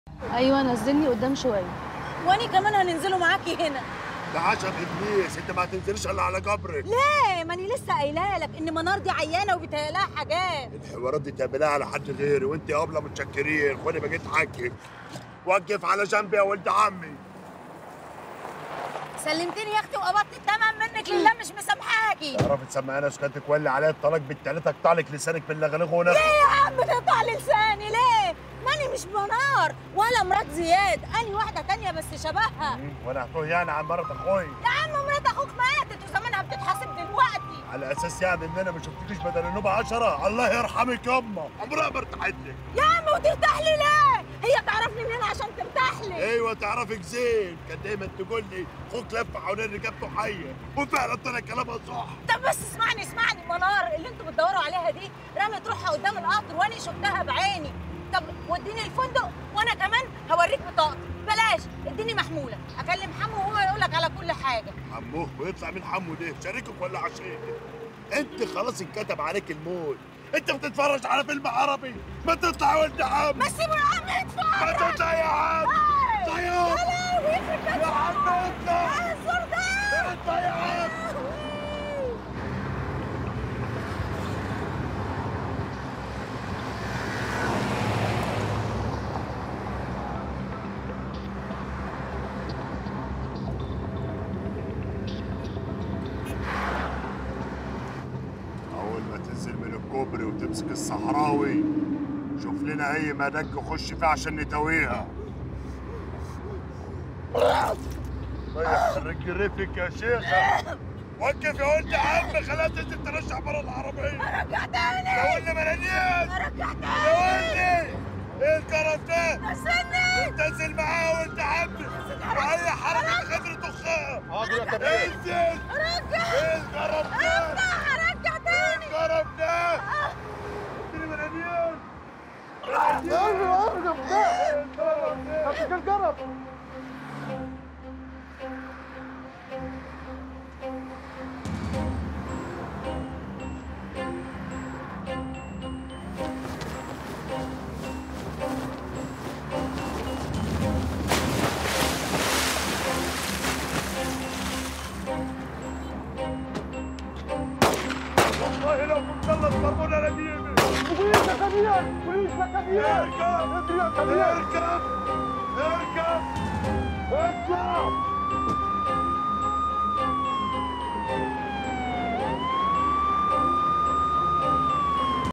ايوه نزلني قدام شويه واني كمان هننزلوا معاكي هنا ده عشان ابليس انت ما هتنزلش الا على جبرك ليه ماني لسه قايله لك ان منار دي عيانه وبيتهيألها حاجات الحوارات دي تعملها على حد غيري وانت يا ابله متشكرين خدي ما جيت حكي وقف على جنبي يا ولد عمي سلمتني يا اختي وقبضت الثمن منك لله مش مسامحاكي تعرفي تسمعيني سكاتك ولي عليا الطلاق بالتلاته اقطع لك لسانك باللغلغه ونفسك ليه يا عم تقطع لساني ليه ماني مش منار ولا مرات زياد اني واحده تانية بس شبهها وانا هتوه يعني عن مرات اخوي يا عم مرات اخوك ماتت وزمانها بتتحاسب دلوقتي على اساس يعني ان انا ما شفتكيش بدل النوبه عشرة الله يرحمك يما عمرها ما ارتحت لك يا عم وترتاح لي ليه هي تعرفني منين عشان ترتاح لي ايوه تعرفك زين كان دايما تقول لي اخوك لف حوالين رقبته حيه وفعلا طلع كلامها صح طب بس اسمعني اسمعني منار اللي انتوا بتدوروا عليها دي رمت روحها قدام القطر وانا شفتها بعيني طب وديني الفندق وانا كمان هوريك بطاقتي بلاش اديني محموله اكلم حمو وهو يقول لك على كل حاجه حموه ويطلع من حمو ده شريكك ولا عشيك انت خلاص انكتب عليك الموت انت بتتفرج على فيلم عربي ما تطلع ولد عم بس سيبوا يا عم ما يتفرج تطلع يا عم إيه؟ طيب يا لهوي يخرب بيت يا عم اطلع إيه الزور ده اطلع يا عم أول ما تنزل من الكوبري وتمسك الصحراوي شوف لنا أي مدق خش فيه عشان نتويها طيب حرك ريفك يا شيخة وقف يا ولد عم خلاها تنزل ترشح برا العربية ارجع تاني يا ولد ملاليان ارجع يا تاني ولدي ايه الكرف ده؟ استني تنزل معاه ولد عمي وأي حركة خضر طخها حاضر يا كابتن انزل ارجع ايه الكرف ده؟ افتح ارجع ايه تاني الكرف ده؟ اديني ملاليان ارجع امسك الجرب والله لو كنت خلص ضربونا لديمي بوليس يا كبير بوليس يا كبير اركب اجري يا كبير اركب اركب ارجع